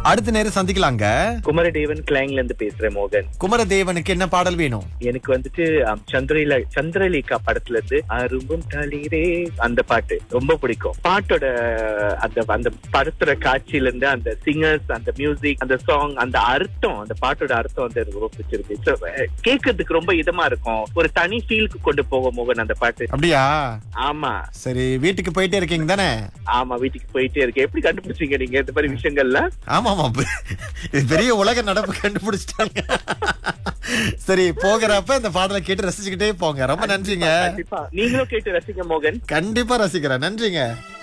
அடுத்த நேரம் சந்திக்கலாங்க குமரதேவன் கிளாங்ல இருந்து பேசுறேன் மோகன் குமரதேவனுக்கு என்ன பாடல் வேணும் எனக்கு வந்துட்டு ஆம், சந்திரல சந்திரலேகா படத்துல இருந்து அரும்பும் தளிரே அந்த பாட்டு ரொம்ப பிடிக்கும் பாட்டோட அந்த அந்த படத்தோட காட்சியில இருந்து அந்த சிங்கர்ஸ் அந்த மியூசிக் அந்த சாங் அந்த அர்த்தம் அந்த பாட்டோட அர்த்தம் வந்து எனக்கு ரொம்ப பிடிச்சிருக்கு So, அஹ், கேட்கறதுக்கு ரொம்ப இதமா இருக்கும் ஒரு தனி ஃபீலுக்கு கொண்டு போகும் மோகன் அந்த பாட்டு அப்படியா ஆமா சரி வீட்டுக்கு போயிட்டே இருக்கீங்க தானே ஆமா வீட்டுக்கு போயிட்டே இருக்கு எப்படி கண்டுபிடிச்சீங்க நீங்க இந்த மாதிரி விஷயங்கள்ல ஆமா ஆமா இது பெரிய உலக நடப்பு கண்டுபிடிச்சிட்டாங்க சரி போகிறப்ப இந்த பாடலை கேட்டு ரசிச்சுக்கிட்டே போங்க ரொம்ப நன்றிங்க கண்டிப்பா நீங்களும் கேட்டு ரசிங்க மோகன் கண்டிப்பா ரசிக்கிறேன் நன்றிங்க